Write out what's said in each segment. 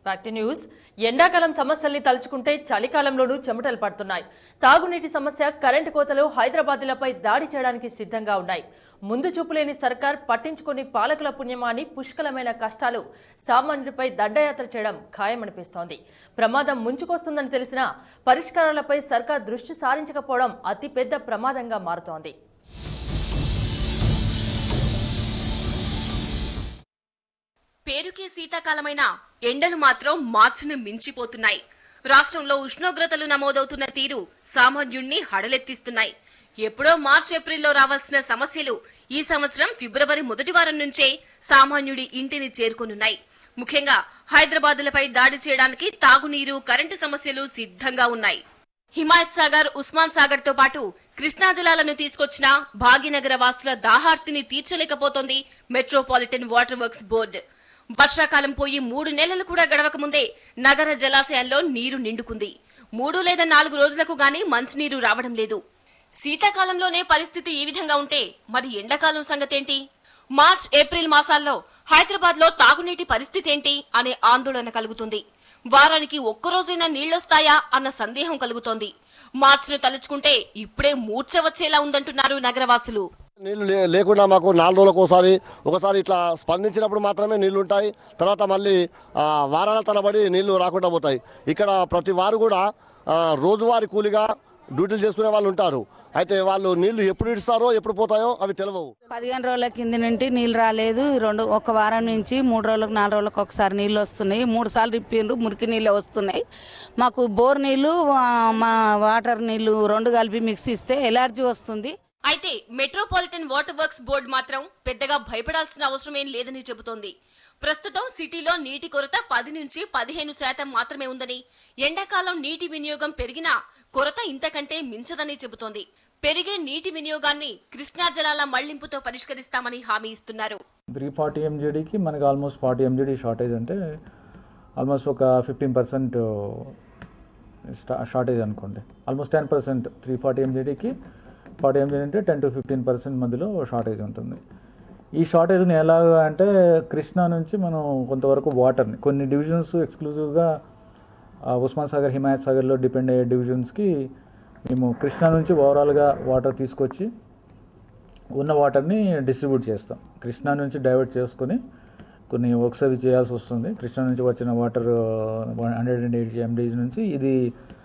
back to news ఎండాకాలం సమస్యల్ని తలుచుకుంటే చలికాలంలోనూ చెమటలు పడుతున్నాయి తాగునీటి సమస్య కరెంటు కోతలు హైదరాబాదీలపై దాడి చేయడానికి సిద్ధంగా ఉన్నాయి ముందు చూపులేని సర్కార్ పట్టించుకొని పాలకుల పుణ్యమాని పుష్కలమైన కష్టాలు సామాన్యుడిపై దండయాత్ర చేయడం ఖాయమనిపిస్తోంది ప్రమాదం ముంచుకొస్తుందని తెలిసినా పరిష్కారాలపై సర్కార్ దృష్టి సారించకపోవడం అతిపెద్ద ప్రమాదంగా మారుతోంది పేరుకే శీతాకాలమైన ఎండలు మాత్రం మార్చిని మించిపోతున్నాయి రాష్ట్రంలో ఉష్ణోగ్రతలు నమోదవుతున్న తీరు సామాన్యుణ్ణి హడలెత్తిస్తున్నాయి ఎప్పుడో మార్చ్ ఏప్రిల్లో రావాల్సిన సమస్యలు ఈ సంవత్సరం ఫిబ్రవరి మొదటి వారం నుంచే సామాన్యుడి ఇంటిని చేరుకోనున్నాయి ముఖ్యంగా హైదరాబాదులపై దాడి చేయడానికి తాగునీరు కరెంటు సమస్యలు సిద్ధంగా ఉన్నాయి హిమాయత్ సాగర్ ఉస్మాన్ సాగర్ తో పాటు కృష్ణా జలాలను తీసుకొచ్చిన భాగ్యనగర వాసుల దాహార్తిని తీర్చలేకపోతోంది మెట్రోపాలిటన్ వాటర్ వర్క్స్ బోర్డు వర్షాకాలం పోయి మూడు నెలలు కూడా గడవక ముందే నగర జలాశయాల్లో నీరు నిండుకుంది మూడు లేదా నాలుగు రోజులకు గాని మంచినీరు రావడం లేదు శీతాకాలంలోనే పరిస్థితి ఈ విధంగా ఉంటే మరి ఎండాకాలం సంగతేంటి మార్చ్ ఏప్రిల్ మాసాల్లో హైదరాబాద్ లో తాగునీటి పరిస్థితి ఏంటి అనే ఆందోళన కలుగుతుంది వారానికి ఒక్కరోజైనా నీళ్లొస్తాయా అన్న సందేహం కలుగుతోంది మార్చిని తలుచుకుంటే ఇప్పుడే మూర్ఛ వచ్చేలా ఉందంటున్నారు నగరవాసులు నీళ్లు లే- లేకుండా మాకు నాలుగు రోజులకు ఒకసారి ఒకసారి ఇట్లా స్పందించినప్పుడు మాత్రమే నీళ్లు ఉంటాయి తర్వాత మళ్ళీ ఆ, వారాల తరబడి నీళ్లు రాకుండా పోతాయి ఇక్కడ ప్రతి వారు కూడా ఆ, రోజువారీ కూలిగా డ్యూటీలు చేసుకునే వాళ్ళు ఉంటారు అయితే వాళ్ళు నీళ్లు ఎప్పుడు ఇస్తారో ఎప్పుడు పోతాయో అవి తెలియవు పదిహేను రోజుల కింద నుండి నీళ్ళు రాలేదు రెండు ఒక వారం నుంచి మూడు రోజులకు నాలుగు రోజులకు ఒకసారి నీళ్ళు వస్తున్నాయి మూడు సార్లు ఇప్పిండ్రు మురికి నీళ్ళు వస్తున్నాయి మాకు బోర్ నీళ్ళు ఆ, మా వాటర్ నీళ్ళు రెండు కలిపి మిక్స్ ఇస్తే ఎలర్జీ వస్తుంది అయితే మెట్రోపాలిటన్ వాటర్ వర్క్స్ బోర్డు మాత్రం పెద్దగా భయపడాల్సిన అవసరం ఏం లేదని చెబుతోంది ప్రస్తుతం సిటీలో నీటి కొరత పది నుంచి పదిహేను శాతం మాత్రమే ఉందని ఎండాకాలం నీటి వినియోగం పెరిగినా కొరత ఇంతకంటే మించదని చెబుతోంది పెరిగే నీటి వినియోగాన్ని కృష్ణా జలాల మళ్లింపుతో పరిష్కరిస్తామని హామీ ఇస్తున్నారు త్రీ ఫార్టీ ఎంజీడీకి మనకి ఆల్మోస్ట్ ఫార్టీ ఎంజీడీ షార్టేజ్ అంటే ఆల్మోస్ట్ ఒక ఫిఫ్టీన్ పర్సెంట్ షార్టేజ్ అనుకోండి almost ten percent three forty ఎంజీడీకి ఫార్టీ ఎంజీడీ అంటే టెన్ టు ఫిఫ్టీన్ పర్సెంట్ మధ్యలో షార్టేజ్ ఉంటుంది ఈ షార్టేజ్ని ఎలాగా అంటే కృష్ణా నుంచి మనం కొంతవరకు వాటర్ని కొన్ని డివిజన్స్ ఎక్స్క్లూజివ్గా ఉస్మాన్ సాగర్ హిమాయత్ సాగర్లో డిపెండ్ అయ్యే డివిజన్స్కి మేము కృష్ణా నుంచి ఓవరాల్గా వాటర్ తీసుకొచ్చి ఉన్న వాటర్ని డిస్ట్రిబ్యూట్ చేస్తాం కృష్ణా నుంచి డైవర్ట్ చేసుకొని కొన్ని వర్క్స్ అవి చేయాల్సి వస్తుంది కృష్ణా నుంచి వచ్చిన water hundred and eighty MDs నుంచి ఇది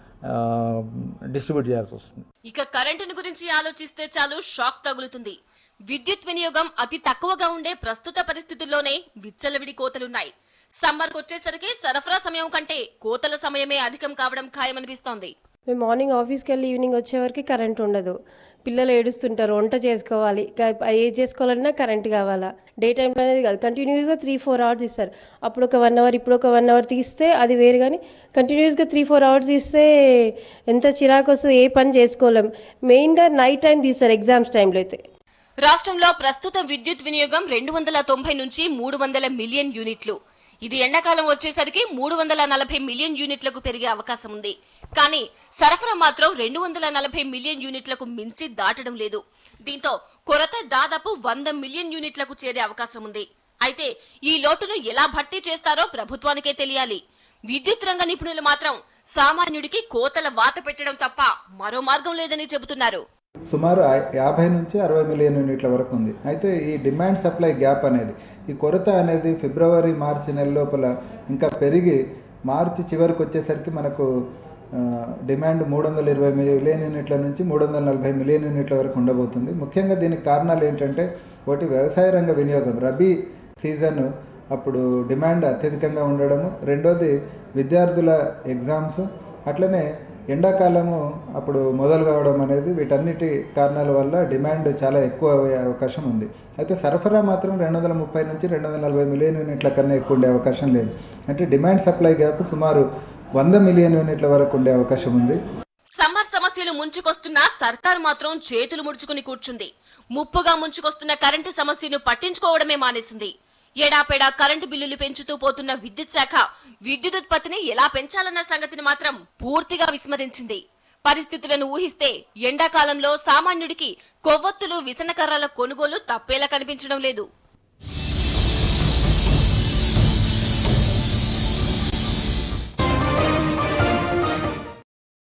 డిస్ట్రిబ్యూట్ చేయాల్సి వస్తుంది ఇక కరెంటును గురించి ఆలోచిస్తే చాలు షాక్ తగులుతుంది విద్యుత్ వినియోగం అతి తక్కువగా ఉండే ప్రస్తుత పరిస్థితుల్లోనే విచ్చలవిడి కోతలున్నాయి సమ్మర్ వచ్చేసరికి సరఫరా సమయం కంటే కోతల సమయమే అధికం కావడం ఖాయమనిపిస్తోంది మేము మార్నింగ్ ఆఫీస్కి వెళ్ళి ఈవినింగ్ వచ్చే వరకు కరెంట్ ఉండదు పిల్లలు ఏడుస్తుంటారు వంట చేసుకోవాలి క- ఏది చేసుకోవాలన్నా కరెంట్ కావాలా డే టైంలో అనేది కాదు కంటిన్యూస్గా త్రీ ఫోర్ అవర్స్ ఇస్తారు అప్పుడు ఒక వన్ అవర్ ఇప్పుడు ఒక వన్ అవర్ తీస్తే అది వేరు కానీ కంటిన్యూస్గా త్రీ ఫోర్ అవర్స్ ఇస్తే ఎంత చిరాకు వస్తుంది ఏ పని చేసుకోలేం మెయిన్గా నైట్ టైం తీస్తారు ఎగ్జామ్స్ టైంలో అయితే రాష్ట్రంలో ప్రస్తుత విద్యుత్ వినియోగం రెండు వందల తొంభై నుంచి మూడు వందల మిలియన్ యూనిట్లు ఇది ఎండాకాలం వచ్చేసరికి మూడు వందల నలభై మిలియన్ యూనిట్లకు పెరిగే అవకాశం ఉంది కానీ సరఫరా మాత్రం రెండు వందల నలభై మిలియన్ యూనిట్లకు మించి దాటడం లేదు దీంతో కొరత దాదాపు వంద మిలియన్ యూనిట్లకు చేరే అవకాశం ఉంది అయితే ఈ లోటును ఎలా భర్తీ చేస్తారో ప్రభుత్వానికే తెలియాలి విద్యుత్ రంగ నిపుణులు మాత్రం సామాన్యుడికి కోతల వాత పెట్టడం తప్ప మరో మార్గం లేదని చెబుతున్నారు సుమారు ఐ- యాభై నుంచి అరవై మిలియన్ యూనిట్ల వరకు ఉంది అయితే ఈ డిమాండ్ సప్లై గ్యాప్ అనేది ఈ కొరత అనేది ఫిబ్రవరి మార్చి నెల లోపల ఇంకా పెరిగి మార్చి చివరికి వచ్చేసరికి మనకు ఆ, డిమాండ్ మూడు వందల ఇరవై మిలియన్ యూనిట్ల నుంచి మూడు వందల నలభై మిలియన్ యూనిట్ల వరకు ఉండబోతుంది ముఖ్యంగా దీనికి కారణాలు ఏంటంటే ఒకటి వ్యవసాయ రంగ వినియోగం రబీ సీజన్ అప్పుడు డిమాండ్ అత్యధికంగా ఉండడము రెండోది విద్యార్థుల ఎగ్జామ్స్ అట్లనే ఎండాకాలము అప్పుడు మొదలు కావడం అనేది వీటన్నిటి కారణాల వల్ల డిమాండ్ చాలా ఎక్కువ అయ్యే అవకాశం ఉంది అయితే సరఫరా మాత్రం రెండు వందల ముప్పై నుంచి రెండు వందల నలభై మిలియన్ యూనిట్ల కన్నా ఎక్కువ ఉండే అవకాశం లేదు అంటే డిమాండ్ సప్లై గ్యాప్ సుమారు వంద మిలియన్ యూనిట్ల వరకు ఉండే అవకాశం ఉంది సమ్మర్ సమస్యలు ముంచుకొస్తున్నా సర్కార్ మాత్రం చేతులు ముడుచుకుని కూర్చుంది ముప్పుగా ముంచుకొస్తున్న కరెంటు సమస్యను పట్టించుకోవడమే మానేసింది ఏడాపేడా కరెంటు బిల్లులు పెంచుతూ పోతున్న విద్యుత్ శాఖ విద్యుత్ ఉత్పత్తిని ఎలా పెంచాలన్న సంగతిని మాత్రం పూర్తిగా విస్మరించింది పరిస్థితులను ఊహిస్తే ఎండాకాలంలో సామాన్యుడికి కొవ్వొత్తులు విసనకర్రల కొనుగోలు తప్పేలా కనిపించడం లేదు